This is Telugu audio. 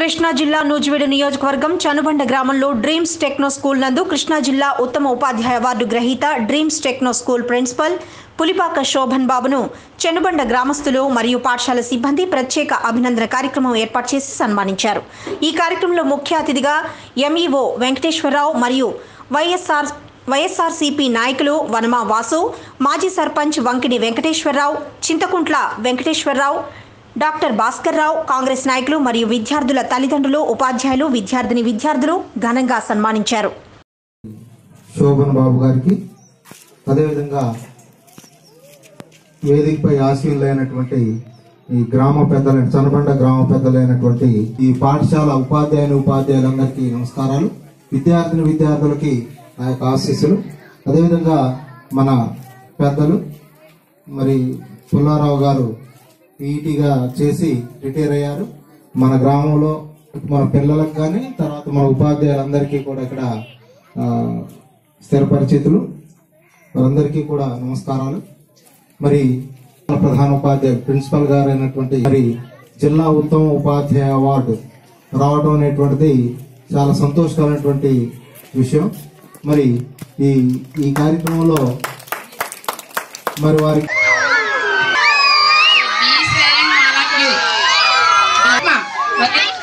కృష్ణా జిల్లా నూజివీడు నియోజకవర్గం చనుబండ గ్రామంలో డ్రీమ్స్ టెక్నో స్కూల్ నందు కృష్ణా జిల్లా ఉత్తమ ఉపాధ్యాయ అవార్డు గ్రహీత dreams techno school principal Pulipaka Shobhan బాబును చెనుబండ గ్రామస్తులు మరియు పాఠశాల సిబ్బంది ప్రత్యేక అభినందన కార్యక్రమం ఏర్పాటు చేసి సన్మానించారు ఈ కార్యక్రమంలో ముఖ్య అతిథిగా ఎంఈఓ వెంకటేశ్వరరావు మరియు వైఎస్ఆర్ వైఎస్ఆర్సీపీ నాయకులు వనమా వాసు మాజీ సర్పంచ్ వంకిడి వెంకటేశ్వరరావు చింతకుంట్ల వెంకటేశ్వరరావు డాక్టర్ భాస్కర్ రావు కాంగ్రెస్ నాయకులు మరియు విద్యార్థుల తల్లిదండ్రులు ఉపాధ్యాయులు విద్యార్థిని విద్యార్థులు ఘనంగా సన్మానించారు శోభన్ బాబు గారికి అదేవిధంగా వేదికపై ఆశీనులైనటువంటి ఈ గ్రామ పెద్దల చనబండ గ్రామ పెద్దలైనటువంటి ఈ పాఠశాల ఉపాధ్యాయుని ఉపాధ్యాయులందరికీ నమస్కారాలు విద్యార్థిని విద్యార్థులకి నా యొక్క ఆశీస్సులు అదేవిధంగా మన పెద్దలు మరి పుల్లారావు గారు పీఈటీగా చేసి రిటైర్ అయ్యారు మన గ్రామంలో మన పిల్లలకు కానీ తర్వాత మన ఉపాధ్యాయులందరికీ కూడా ఇక్కడ ఆ, స్థిరపరిచితులు వారందరికీ కూడా నమస్కారాలు మరి ప్రధాన ఉపాధ్యాయులు ప్రిన్సిపల్ గారు అయినటువంటి మరి జిల్లా ఉత్తమ ఉపాధ్యాయ అవార్డు రావడం అనేటువంటిది చాలా సంతోషకరమైనటువంటి విషయం మరి ఈ ఈ కార్యక్రమంలో మరి వారికి Be saying all of you. Mama, okay?